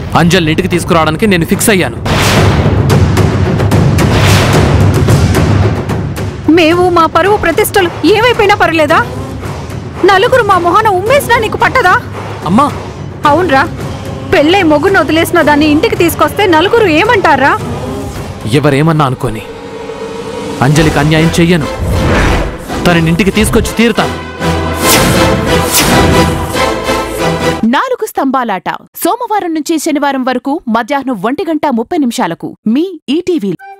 అంజలిని ఇంటికి తీసుకురావడానికి నేను ఫిక్స్ అయ్యాను మేము మా పరువు ప్రతిష్టలు ఏమైపోయినా పర్లేదా నలుగురు మా మొహన ఉమ్మేసినా నీకు పట్టదా అమ్మా అవునరా పెళ్ళై మొగ్గును వదిలేసిన దాన్ని ఇంటికి తీసుకొస్తే నలుగురు ఏమంటారా ఎవరేమన్నా అనుకోని అంజలికి అన్యాయం చెయ్యను తనని ఇంటికి తీసుకొచ్చి తీరుతాను నాలుగు స్తంభాలాట సోమవారం నుంచి శనివారం వరకు మధ్యాహ్నం ఒంటి గంట ముప్పై నిమిషాలకు మీ ఈటీవీ